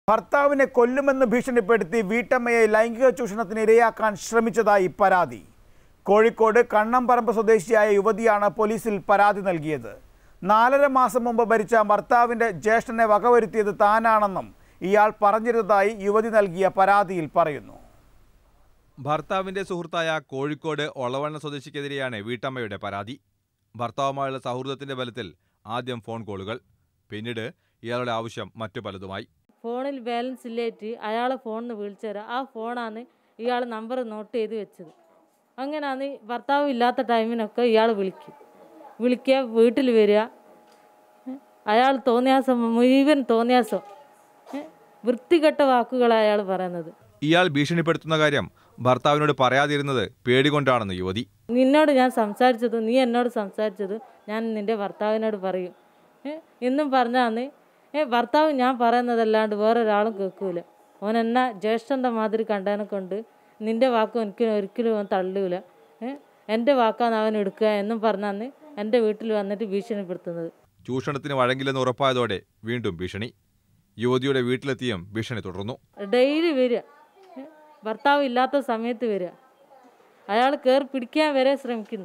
ഭർത്താവിനെ കൊല്ലുമെന്ന് ഭീഷണിപ്പെടുത്തി വീട്ടമ്മയെ ലൈംഗിക ചൂഷണത്തിന് ഇരയാക്കാൻ ശ്രമിച്ചതായി പരാതി കോഴിക്കോട് കണ്ണംപറമ്പ് സ്വദേശിയായ യുവതിയാണ് പോലീസിൽ പരാതി നൽകിയത് നാലര മാസം മുമ്പ് മരിച്ച ഭർത്താവിന്റെ ജ്യേഷ്ഠനെ വകവരുത്തിയത് താനാണെന്നും ഇയാൾ പറഞ്ഞിരുന്നതായി യുവതി നൽകിയ പരാതിയിൽ പറയുന്നു ഭർത്താവിന്റെ സുഹൃത്തായ കോഴിക്കോട് ഒളവണ്ണ സ്വദേശിക്കെതിരെയാണ് വീട്ടമ്മയുടെ പരാതി ഭർത്താവുമായുള്ള സൗഹൃദത്തിന്റെ ബലത്തിൽ ആദ്യം ഫോൺ കോളുകൾ പിന്നീട് ഇയാളുടെ ആവശ്യം മറ്റു പലതുമായി ഫോണിൽ ബാലൻസ് ഇല്ലേറ്റ് അയാളെ ഫോണിൽ നിന്ന് വിളിച്ചു തരാം ആ ഫോണാണ് ഇയാൾ നമ്പർ നോട്ട് ചെയ്ത് വെച്ചത് അങ്ങനെയാണ് ഭർത്താവ് ഇല്ലാത്ത ടൈമിനൊക്കെ ഇയാൾ വിളിക്കും വിളിക്കുക വീട്ടിൽ വരിക ഏ, അയാൾ തോന്നിയാസം മുഴുവൻ തോന്നിയാസം ഏ, വൃത്തികെട്ട വാക്കുകളാണ് അയാൾ പറയുന്നത് ഇയാൾ ഭീഷണിപ്പെടുത്തുന്ന കാര്യം ഭർത്താവിനോട് പറയാതിരുന്നത് പേടികൊണ്ടാണെന്ന് യുവതി നിന്നോട് ഞാൻ സംസാരിച്ചത് നീ എന്നോട് സംസാരിച്ചത് ഞാൻ നിൻ്റെ ഭർത്താവിനോട് പറയും ഏ, എന്നും പറഞ്ഞാന്ന് ഏ ഭർത്താവ് ഞാൻ പറയുന്നതല്ലാണ്ട് വേറൊരാളും കേൾക്കൂല ഓൻ എന്നാ ജ്യേഷ്ഠൻ്റെ മാതിരി കണ്ടതിനെ കൊണ്ട് നിൻ്റെ വാക്കും എനിക്ക് ഒരിക്കലും അവൻ തള്ളൂല ഏ എൻ്റെ വാക്കാണ് അവൻ എടുക്കുക എന്നും പറഞ്ഞാന്ന് എൻ്റെ വീട്ടിൽ വന്നിട്ട് ഭീഷണിപ്പെടുത്തുന്നത് ചൂഷണത്തിന് വഴങ്ങില്ലെന്ന് ഉറപ്പായതോടെ വീണ്ടും ഭീഷണി യുവതിയുടെ വീട്ടിലെത്തിയും ഭീഷണി തുടർന്നു ഡെയിലി വരിക ഏ, ഭർത്താവ് ഇല്ലാത്ത സമയത്ത് വരിക അയാൾ കയറി പിടിക്കാൻ വരെ ശ്രമിക്കുന്നു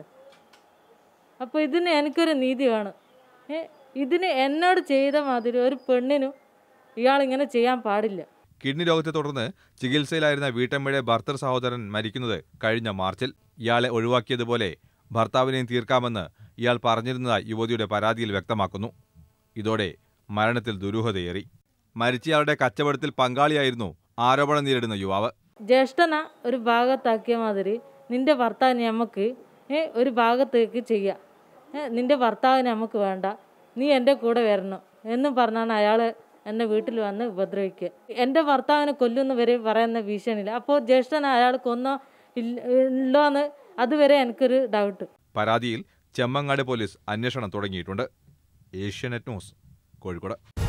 അപ്പോൾ ഇതിന് എനിക്കൊരു നീതി വേണം ഏ, ഇതിന് എന്നോട് ചെയ്ത മാതിരി ഒരു പെണ്ണിനും ഇയാളിങ്ങനെ ചെയ്യാൻ പാടില്ല കിഡ്നി രോഗത്തെ തുടർന്ന് ചികിത്സയിലായിരുന്ന വീട്ടമ്മയുടെ ഭർത്തൃ സഹോദരൻ മരിക്കുന്നത് കഴിഞ്ഞ മാർച്ചിൽ ഇയാളെ ഒഴിവാക്കിയതുപോലെ ഭർത്താവിനെയും തീർക്കാമെന്ന് ഇയാൾ പറഞ്ഞിരുന്നതായി യുവതിയുടെ പരാതിയിൽ വ്യക്തമാക്കുന്നു ഇതോടെ മരണത്തിൽ ദുരൂഹതയേറി മരിച്ചയാളുടെ കച്ചവടത്തിൽ പങ്കാളിയായിരുന്നു ആരോപണം നേരിടുന്ന യുവാവ് ജ്യേഷ്ഠന ഒരു ഭാഗത്താക്കിയ മാതിരി നിന്റെ ഭർത്താവിനെ നമുക്ക് ഏ, ഒരു ഭാഗത്തേക്ക് ചെയ്യാം ഏ, നിന്റെ ഭർത്താവിനെ നമുക്ക് വേണ്ട നീ എൻ്റെ കൂടെ വരണം എന്നും പറഞ്ഞാണ് അയാൾ എന്നെ വീട്ടിൽ വന്ന് ഉപദ്രവിക്കുക എൻ്റെ ഭർത്താവിനെ കൊല്ലുന്ന വരെ പറയുന്ന ഭീഷണിയില്ല അപ്പോൾ ജ്യേഷ്ഠന അയാൾ കൊന്നോ ഇല്ല ഉള്ളോ എന്ന് അതുവരെ എനിക്കൊരു ഡൗട്ട് പരാതിയിൽ ചെമ്മങ്ങാട് പോലീസ് അന്വേഷണം തുടങ്ങിയിട്ടുണ്ട് ഏഷ്യാനെറ്റ് ന്യൂസ് കോഴിക്കോട്